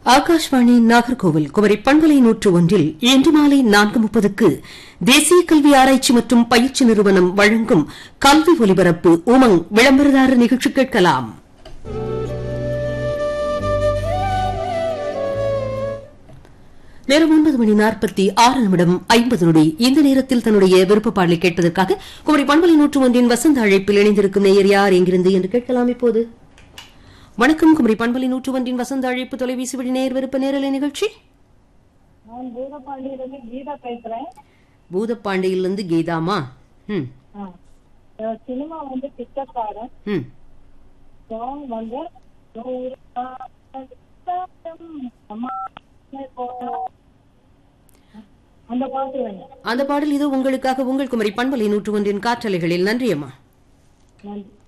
ஆகாஷ்வாணி நாகர்கோவில் குமரி பண்பலை நூற்று ஒன்றில் இன்று மாலை நான்கு முப்பதுக்கு தேசிய கல்வி ஆராய்ச்சி மற்றும் பயிற்சி நிறுவனம் வழங்கும் கல்வி ஒலிபரப்பு உமங் விளம்பரதாரர் நிகழ்ச்சி கேட்கலாம் நேரம் ஒன்பது மணி நாற்பத்தி ஆறு நிமிடம் ஐம்பது நொடி இந்த நேரத்தில் தன்னுடைய விருப்ப பாடலை கேட்பதற்காக குமரி பண்பலை நூற்று ஒன்றின் வசந்த அழைப்பில் இணைந்திருக்கும் நேயர் யார் எங்கிருந்து என்று கேட்கலாம் இப்போது வணக்கம் குமரி பண்பலை நூற்று ஒன்றின் வசந்த அழைப்பு தொலைபேசி வழி நேர் விருப்ப நேரலை நிகழ்ச்சி நான் பூதப்பாண்டியிலிருந்து கீதா பேசுறேன் பூதப்பாண்டியிலிருந்து கீதாமா ம் ஆ. அஹ் சினிமா வந்து பிச்சைக்காரன் ம் சாங் வந்து நூறு காலம் அம்மா போல. அந்த பாட்டு வேணும் அந்த பாடல் இதோ உங்களுக்காக உங்கள் குமரி பண்பலை நூற்று ஒன்றின் காற்றலைகளில் நன்றி அம்மா நன்றி